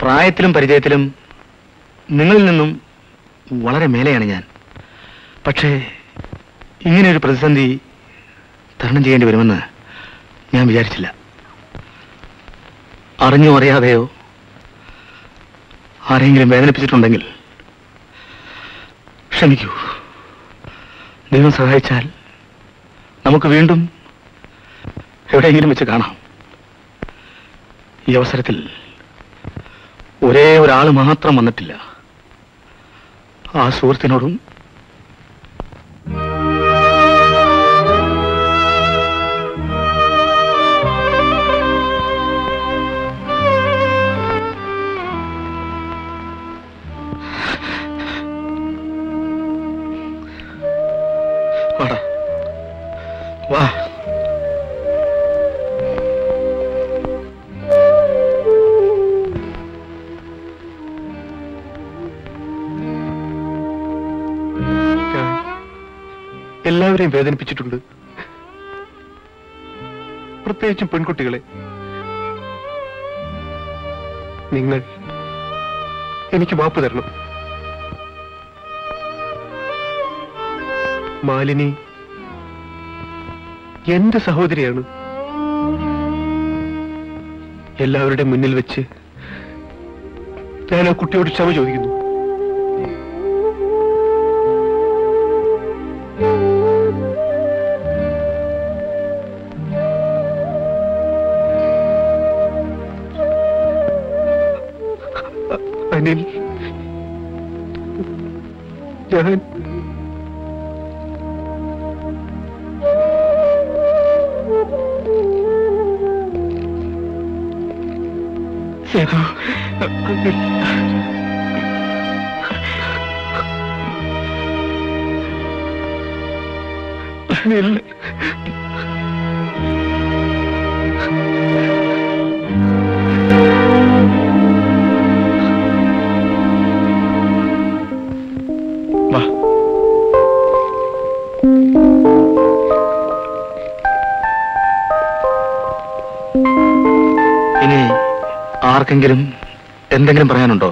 പ്രായത്തിലും പരിചയത്തിലും നിങ്ങളിൽ നിന്നും വളരെ മേലെയാണ് ഞാൻ പക്ഷേ ഇങ്ങനെയൊരു പ്രതിസന്ധി തരണം ചെയ്യേണ്ടി വരുമെന്ന് ഞാൻ വിചാരിച്ചില്ല അറിഞ്ഞോ അറിയാതെയോ ആരെങ്കിലും വേദനിപ്പിച്ചിട്ടുണ്ടെങ്കിൽ ക്ഷമിക്കൂ ദൈവം സഹായിച്ചാൽ നമുക്ക് വീണ്ടും എവിടെയെങ്കിലും വെച്ച് കാണാം ഈ അവസരത്തിൽ ഒരേ ഒരാൾ മാത്രം വന്നിട്ടില്ല ആ സുഹൃത്തിനോടും വാടാ വാ ഞാൻ എല്ലാവരെയും വേദനിപ്പിച്ചിട്ടുണ്ട് പ്രത്യേകിച്ചും പെൺകുട്ടികളെ നിങ്ങൾ എനിക്ക് മാപ്പ് തരണം മാലിനി എന്റെ സഹോദരിയാണ് എല്ലാവരുടെ മുന്നിൽ വെച്ച് ഞാൻ ആ കുട്ടിയോട് ക്ഷമ ചോദിക്കുന്നു അ- അനിൽ ഞാൻ സേതു അനിൽ അനിൽ വാ ഇനി ആർക്കെങ്കിലും എന്തെങ്കിലും പറയാനുണ്ടോ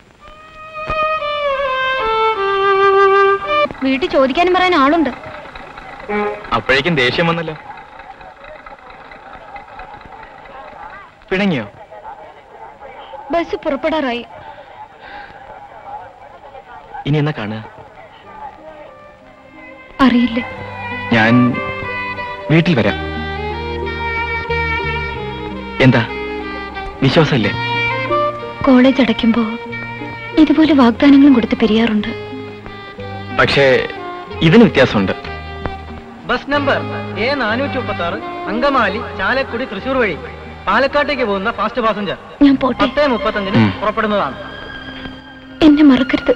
വീട്ടിൽ ചോദിക്കാനും പറയാൻ ആളുണ്ട് അപ്പോഴേക്കും ദേഷ്യം വന്നല്ലോ പിണങ്ങിയോ ബസ് പുറപ്പെടാറായി ഇനി എന്നാ കാണുക അറിയില്ല ഞാൻ വീട്ടിൽ വരാം എന്താ വിശ്വാസമല്ലേ കോളേജ് അടയ്ക്കുമ്പോ ഇതുപോലെ വാഗ്ദാനങ്ങളും കൊടുത്ത് പിരിയാറുണ്ട് പക്ഷേ ഇതിന് വ്യത്യാസമുണ്ട് ബസ് നമ്പർ എ നാനൂറ്റി മുപ്പത്തി ആറ് അങ്കമാലി ചാലക്കുടി തൃശൂർ വഴി പാലക്കാട്ടേക്ക് പോകുന്ന ഫാസ്റ്റ് പാസഞ്ചർ ഞാൻ പോട്ടെ പത്ത് മുപ്പത്തഞ്ചിന് ഉം. പുറപ്പെടുന്നതാണ് എന്നെ മറക്കരുത്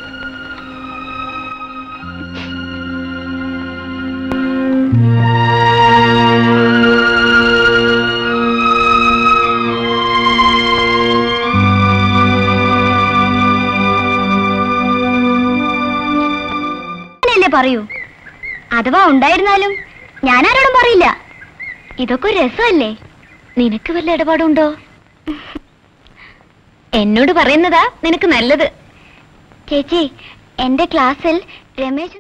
അല്ലേ പറയൂ അഥവാ ഉണ്ടായിരുന്നാലും ഞാൻ ആരോടും പറയില്ല ഇതൊക്കെ ഒരു രസമല്ലേ നിനക്ക് വല്ല ഇടപാടുണ്ടോ എന്നോട് പറയുന്നതാ നിനക്ക് നല്ലത് ചേച്ചി എന്റെ ക്ലാസ്സിൽ രമേശ്